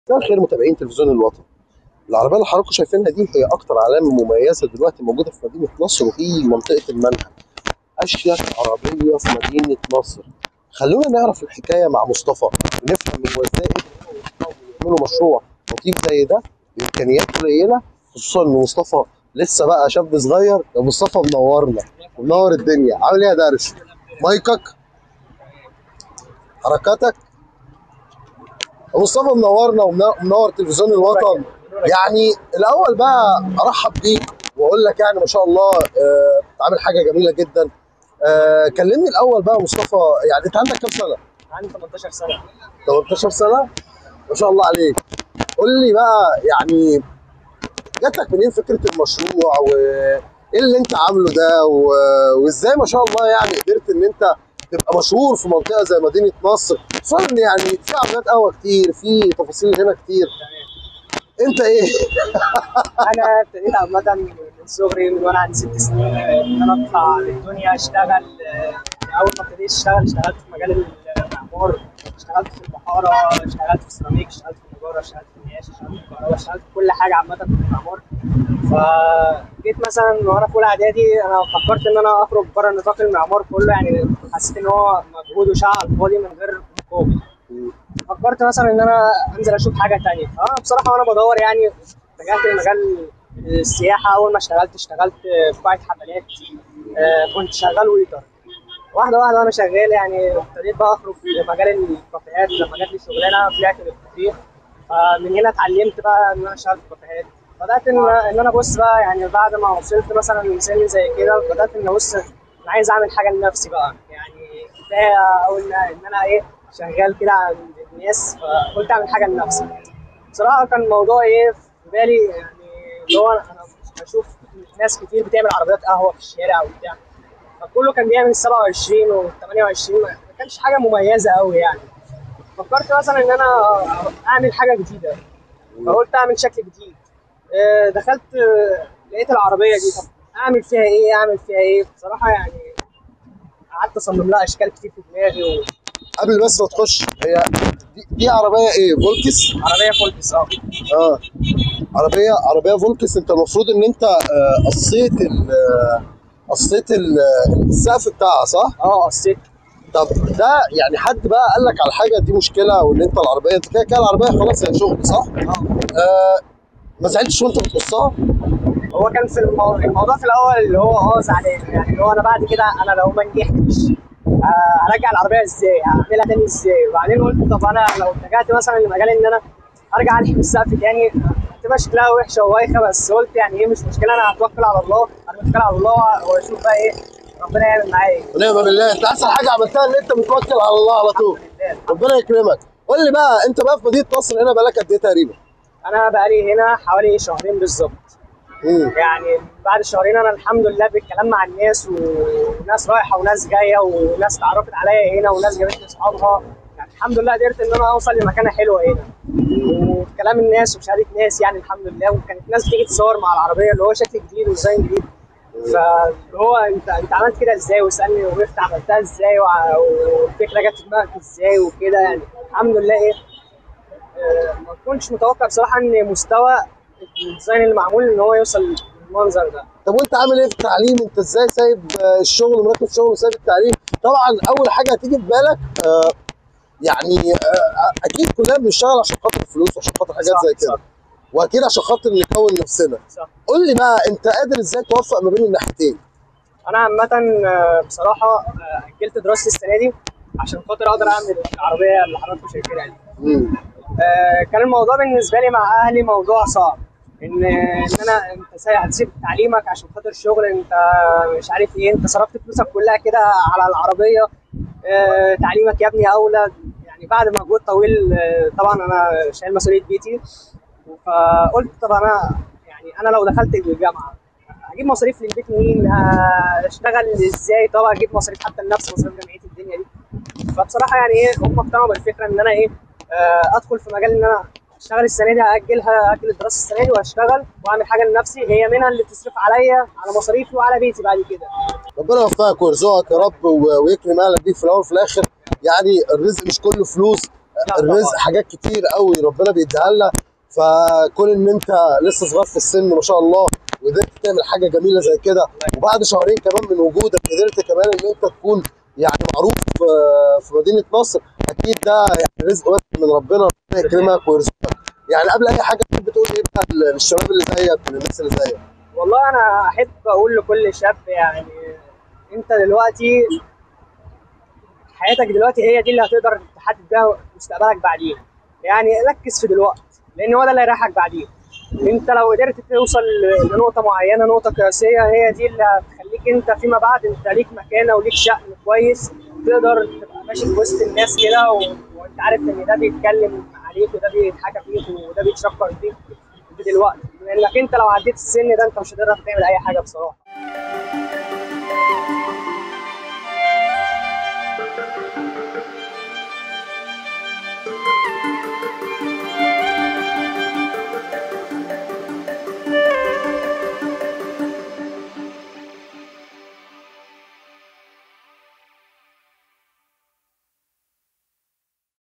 مساء الخير متابعين تلفزيون الوطن العربيه اللي حضراتكم شايفينها دي هي اكتر علامه مميزه دلوقتي موجوده في مدينه نصر وفي منطقه المنهى اشيك عربيه في مدينه نصر خلونا نعرف الحكايه مع مصطفى ونفهم من وسائل يعملوا مشروع لطيف زي ده بامكانيات قليله خصوصا ان مصطفى لسه بقى شاب صغير يا مصطفى منورنا ومنور الدنيا عامل ايه يا درش مايكك حركاتك يا مصطفى منورنا ومنور تلفزيون الوطن يعني الاول بقى ارحب بيك واقول لك يعني ما شاء الله آه، عامل حاجه جميله جدا آه، كلمني الاول بقى مصطفى يعني انت عندك كام سنه؟ عندي 18 سنه 18 سنه ما شاء الله عليك قول لي بقى يعني جات لك منين فكره المشروع وايه اللي انت عامله ده و- وازاي ما شاء الله يعني قدرت ان انت تبقى مشهور في منطقه زي مدينه نصر خصوصا ان يعني في عربيات قهوه كتير في تفاصيل هنا كتير انت ايه؟ انا ابتديت عامه من صغري من وانا عندي ست سنين ان انا اطلع للدنيا اشتغل اول ما ابتديت اشتغل اشتغلت في مجال المعمار اشتغلت في البحاره اشتغلت في السيراميك اشتغلت في النجاره اشتغلت في النقاش اشتغلت في الكهرباء اشتغلت في كل حاجه عامه في المعمار فجيت مثلا وانا في اولى اعدادي انا فكرت ان انا اخرج بره نطاق المعمار كله يعني حسيت ان هو مجهود وشقه على الفاضي من غير مقابل فكرت مثلا ان انا انزل اشوف حاجه تانية فانا بصراحه وانا بدور يعني اتجهت لمجال السياحه اول ما اشتغلت اشتغلت في قاعه حفلات آه، كنت شغال ويتر واحده واحده وانا شغال يعني ابتديت بقى اخرج في مجال الكافيهات لما جات لي شغلانه طلعت للكافيه فمن هنا اتعلمت بقى ان انا اشتغل في الكافيهات بدات ان ان انا ابص بقى يعني بعد ما وصلت مثلا لسن زي كده بدات ان ابص انا عايز اعمل حاجه لنفسي بقى يعني كفايه اقول ان انا ايه شغال كده عند الناس فقلت اعمل حاجه لنفسي بصراحه كان الموضوع ايه في بالي يعني اللي هو انا بشوف ناس كتير بتعمل عربيات قهوه في الشارع وبتاع فكله كان بيعمل 27 و 28 ما كانش حاجه مميزه قوي يعني فكرت مثلا ان انا اعمل حاجه جديده فقلت اعمل شكل جديد آه، دخلت آه، لقيت العربيه دي طب اعمل فيها ايه اعمل فيها ايه بصراحه يعني قعدت اصمم لها اشكال كتير في دماغي و... قبل بس ما تخش هي دي, دي عربيه ايه فولكس عربيه فولكس اه اه عربيه عربيه فولكس انت المفروض ان انت آه، قصيت ال آه، قصيت ال- السقف بتاعها صح؟ اه قصيت طب ده يعني حد بقى قال لك على حاجه دي مشكله وان انت العربيه انت كده كده العربيه خلاص هي شغل صح؟ آه ما زعلتش وانت بتقصها؟ هو كان في المو... الموضوع في الاول اللي هو اه زعلان يعني اللي هو انا بعد كده انا لو ما نجحتش آه، هرجع العربيه ازاي؟ هعملها تاني ازاي؟ وبعدين قلت طب انا لو اتجهت مثلا لمجال ان انا ارجع الحم السقف تاني هتبقى شكلها وحشه وبايخه بس قلت يعني ايه مش مشكله انا هتوكل على الله انا بتوكل على الله واشوف بقى ايه ربنا يعمل معايا ايه ونعم بالله انت احسن حاجه عملتها ان انت متوكل على الله على طول لله. ربنا يكرمك قول لي بقى انت بقى في مدينه نصر هنا بقالك قد ايه تقريبا؟ انا بقالي هنا حوالي شهرين بالظبط امم يعني بعد شهرين انا الحمد لله بالكلام مع الناس وناس رايحه وناس جايه وناس اتعرفت عليا هنا وناس جابت لي اصحابها يعني الحمد لله قدرت ان انا اوصل لمكانه حلوه هنا وكلام الناس وشهاده ناس يعني الحمد لله وكانت ناس بتيجي تصور مع العربيه اللي هو شكل جديد وديزاين جديد فاللي هو انت انت عملت كده ازاي واسالني وقفت عملتها ازاي وع- والفكره جت في دماغك ازاي وكده يعني الحمد لله ايه آه، ما كنتش متوقع بصراحه ان مستوى الديزاين اللي معمول ان هو يوصل للمنظر ده طب وانت عامل ايه في التعليم؟ انت ازاي سايب آه، الشغل ومركز الشغل وسايب التعليم؟ طبعا اول حاجه هتيجي في بالك آه يعني آه اكيد كلنا بنشتغل عشان خاطر الفلوس وعشان خاطر حاجات صح، زي كده صح. واكيد عشان خاطر نكون نفسنا صح قول لي بقى انت قادر ازاي توفق ما بين الناحيتين؟ انا عامه آه، بصراحه آه، اجلت دراستي السنه دي عشان خاطر اقدر اعمل العربيه اللي حضراتكم شايفينها دي مم. آه، كان الموضوع بالنسبه لي مع اهلي موضوع صعب ان ان انا انت سا- هتسيب تعليمك عشان خاطر شغل انت مش عارف ايه انت صرفت فلوسك كلها كده على العربيه آه، تعليمك يا ابني اولى يعني بعد مجهود طويل آه، طبعا انا شايل مسؤوليه بيتي فقلت طب انا يعني انا لو دخلت الجامعه هجيب مصاريف للبيت منين؟ آه، اشتغل ازاي؟ طبعا اجيب مصاريف حتى لنفسي مصاريف جمعيه الدنيا دي فبصراحه يعني ايه هم اقتنعوا بالفكره ان انا ايه آه، ادخل في مجال ان انا اشتغل السنه دي هاجلها اجل الدراسه السنه دي واشتغل واعمل حاجه لنفسي هي منها اللي تصرف عليا على مصاريفي وعلى بيتي بعد كده ربنا يوفقك ويرزقك يا رب و- ويكرم اهلك بيك في الاول وفي الاخر يعني الرزق مش كله فلوس لا طبعاً. الرزق حاجات كتير قوي ربنا بيديها لنا فكون ان انت لسه صغير في السن ما شاء الله وقدرت تعمل حاجه جميله زي كده وبعد شهرين كمان من وجودك قدرت كمان ان انت تكون يعني معروف آه، في مدينه نصر اكيد ده يعني رزق واسع من ربنا ربنا يكرمك ويرزقك يعني قبل اي حاجه تحب تقول ايه بقى للشباب اللي زيك وللناس اللي زيك والله انا احب اقول لكل شاب يعني انت دلوقتي حياتك دلوقتي هي دي اللي هتقدر تحدد بيها مستقبلك بعدين يعني ركز في دلوقتي لان هو ده اللي هيريحك بعدين انت لو قدرت توصل لنقطه معينه نقطه قياسيه هي دي اللي هتخليك انت فيما بعد انت ليك مكانه وليك شأن كويس تقدر تبقى ماشي في وسط الناس كده و... وانت عارف ان ده بيتكلم عليك وده بيتحكى فيك وده بيتشكر فيك دلوقتي لانك انت لو عديت السن ده انت مش هتقدر تعمل اي حاجه بصراحه